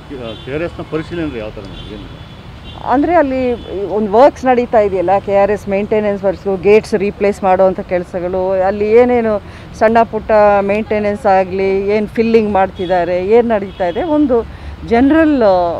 K R ಎಸ್ನ ಪರಿಶೀಲನೆ ಅಂದ್ರೆ ಯಾವ ಥರ ಮೇಡಮ್ ಏನಿಲ್ಲ ಅಂದರೆ ಅಲ್ಲಿ ಒಂದು ವರ್ಕ್ಸ್ ನಡೀತಾ ಇದೆಯಲ್ಲ K R S maintenance works gates replace ಮಾಡುವಂಥ ಕೆಲಸಗಳು ಅಲ್ಲಿ ಏನೇನು ಸಣ್ಣ ಪುಟ್ಟ ಮೇಂಟೆನೆನ್ಸ್ ಆಗಲಿ ಏನು ಫಿಲ್ಲಿಂಗ್ ಮಾಡ್ತಿದ್ದಾರೆ ಏನು ನಡೀತಾ ಇದೆ ಒಂದು ಜನರಲ್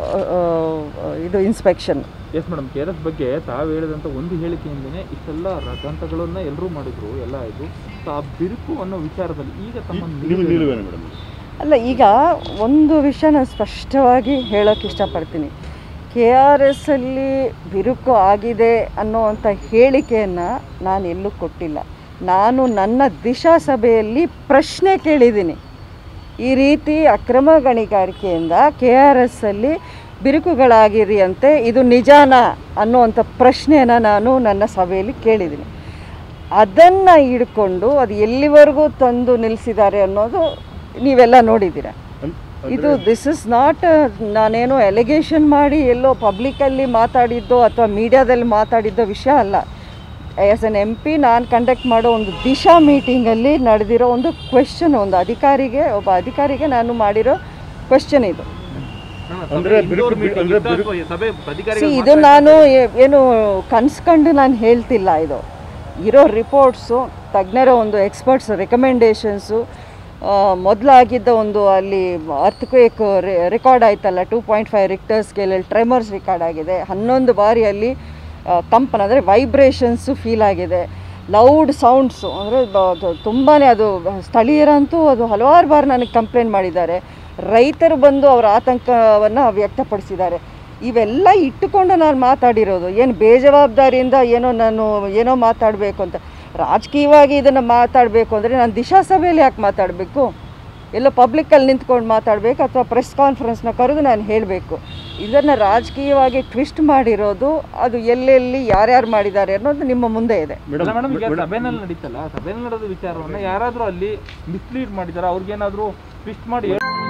ಇದು inspection yes madam K R S ಬಗ್ಗೆ ತಾವು ಹೇಳಿದಂಥ ಒಂದು ಹೇಳಿಕೆಯಿಂದನೇ ಇಷ್ಟೆಲ್ಲ ರಥಾಂತಗಳನ್ನ ಎಲ್ಲರೂ ಮಾಡಿದ್ರು ಎಲ್ಲ ಆಯಿತು ಸೊ ಆ ಬಿರುಕು ಅನ್ನೋ ವಿಚಾರದಲ್ಲಿ ಈಗ ತಮ್ಮ ನಿಮ್ಮ ನಿಲುವೇನು ಮೇಡಮ್ ಅಲ್ಲ ಈಗ ಒಂದು ವಿಷಯ ನಾನು ಸ್ಪಷ್ಟವಾಗಿ ಹೇಳೋಕ್ಕೆ ಇಷ್ಟಪಡ್ತೀನಿ ಕೆ ಆರ್ ಎಸ್ ಅಲ್ಲಿ ಬಿರುಕು ಆಗಿದೆ ಅನ್ನೋವಂಥ ಹೇಳಿಕೆಯನ್ನು ನಾನು ಎಲ್ಲೂ ಕೊಟ್ಟಿಲ್ಲ ನಾನು ನನ್ನ ದಿಶಾ ಸಭೆಯಲ್ಲಿ ಪ್ರಶ್ನೆ ಕೇಳಿದ್ದೀನಿ ಈ ರೀತಿ ಅಕ್ರಮ ಗಣಿಗಾರಿಕೆಯಿಂದ ಕೆ ಆರ್ ಎಸ್ ಅಲ್ಲಿ ಬಿರುಕುಗಳಾಗಿದೆಯಂತೆ ಇದು ನಿಜಾನಾ ಅನ್ನುವಂಥ ಪ್ರಶ್ನೆನ ನಾನು ನನ್ನ ಸಭೆಯಲ್ಲಿ ಕೇಳಿದ್ದೀನಿ ಅದನ್ನು ಹಿಡ್ಕೊಂಡು ಅದು ಎಲ್ಲಿವರೆಗೂ ತಂದು ನಿಲ್ಲಿಸಿದ್ದಾರೆ ಅನ್ನೋದು ನೀವೆಲ್ಲ ನೋಡಿದ್ದೀರ ಇದು ದಿಸ್ ಇಸ್ ನಾಟ್ ನಾನೇನೋ ಎಲಿಗೇಷನ್ ಮಾಡಿ ಎಲ್ಲೋ ಪಬ್ಲಿಕಲ್ಲಿ ಮಾತಾಡಿದ್ದೋ ಅಥವಾ ಮೀಡಿಯಾದಲ್ಲಿ ಮಾತಾಡಿದ್ದೋ ವಿಷಯ ಅಲ್ಲ ಆ್ಯಸ್ ಎನ್ ಎಮ್ ಪಿ ನಾನು ಕಂಡಕ್ಟ್ ಮಾಡೋ ಒಂದು ದಿಶಾ ಮೀಟಿಂಗಲ್ಲಿ ನಡೆದಿರೋ ಒಂದು ಕ್ವೆಶನ್ ಒಂದು ಅಧಿಕಾರಿಗೆ ಒಬ್ಬ ಅಧಿಕಾರಿಗೆ ನಾನು ಮಾಡಿರೋ ಕ್ವೆಶನ್ ಇದು ಅಂದ್ರೆ ಬಿರುಕು ಅಂದ್ರೆ ಬಿರುಕು ಸಭೆ ಸಿ ಅಧಿಕಾರಿಗಳು ಇದು ನಾನು ಏ- ಏನು ಕನ್ಸ್ಕೊಂಡು ನಾನು ಹೇಳ್ತಿಲ್ಲ ಇದು ಇರೋ ರಿಪೋರ್ಟ್ಸು ತಜ್ಞರ ಒಂದು ಎಕ್ಸ್ಪರ್ಟ್ಸ್ ರೆಕಮೆಂಡೇಷನ್ಸು ಮೊದಲಾಗಿದ್ದ ಒಂದು ಅಲ್ಲಿ ಅರ್ಥಕ್ವೇಕ್ ರೆಕಾರ್ಡ್ ಆಯ್ತಲ್ಲ ಟೂ ಪಾಯಿಂಟ್ ಫೈವ್ ರಿಕ್ಟರ್ ಸ್ಕೇಲಲ್ಲಿ ಟ್ರೆಮರ್ಸ್ ರೆಕಾರ್ಡ್ ಆಗಿದೆ ಹನ್ನೊಂದು ಬಾರಿ ಅಲ್ಲಿ ಆ, ಕಂಪನ ಅಂದರೆ ವೈಬ್ರೇಷನ್ಸು ಫೀಲ್ ಆಗಿದೆ ಲೌಡ್ ಸೌಂಡ್ಸು ಅಂದರೆ ತುಂಬಾ ಅದು ಸ್ಥಳೀಯರಂತೂ ಅದು ಹಲವಾರು ಬಾರಿ ನನಗೆ ಕಂಪ್ಲೇಂಟ್ ಮಾಡಿದ್ದಾರೆ ರೈತರು ಬಂದು ಅವರ ಆತಂಕವನ್ನು ವ್ಯಕ್ತಪಡಿಸಿದ್ದಾರೆ ಇವೆಲ್ಲ ಇಟ್ಟುಕೊಂಡು ನಾನು ಮಾತಾಡಿರೋದು ಏನು ಬೇಜವಾಬ್ದಾರಿಯಿಂದ ಏನೋ ನಾನು ಏನೋ ಮಾತಾಡಬೇಕು ಅಂತ ರಾಜಕೀಯವಾಗಿ ಇದನ್ನು ಮಾತಾಡಬೇಕು ಅಂದರೆ ನಾನು ದಿಶಾ ಸಭೆಯಲ್ಲಿ ಯಾಕೆ ಮಾತಾಡಬೇಕು ಎಲ್ಲೋ ಪಬ್ಲಿಕ್ಕಲ್ಲಿ ನಿಂತ್ಕೊಂಡು ಮಾತಾಡಬೇಕು ಅಥವಾ ಪ್ರೆಸ್ ಕಾನ್ಫರೆನ್ಸ್ನ ಕರೆದು ನಾನು ಹೇಳಬೇಕು ಇದನ್ನು ರಾಜಕೀಯವಾಗಿ ಟ್ವಿಸ್ಟ್ ಮಾಡಿರೋದು ಅದು ಎಲ್ಲೆಲ್ಲಿ ಯಾರ್ಯಾರು ಮಾಡಿದ್ದಾರೆ ಅನ್ನೋದು ನಿಮ್ಮ ಮುಂದೆ ಇದೆ ಅಲ್ಲ ಮೇಡಮ್ ಈಗ ಸಭೆನಲ್ಲಿ ನಡೀತಲ್ಲ ಸಭೆನಲ್ಲಿ ನಡೆದ ವಿಚಾರವನ್ನ ಯಾರಾದ್ರೂ ಅಲ್ಲಿ ಮಿಸ್ಲೀಡ್ ಮಾಡಿದಾರ ಅವ್ರಿಗೇನಾದ್ರೂ ಟ್ವಿಸ್ಟ್ ಮಾಡಿ ಹೇಳ್-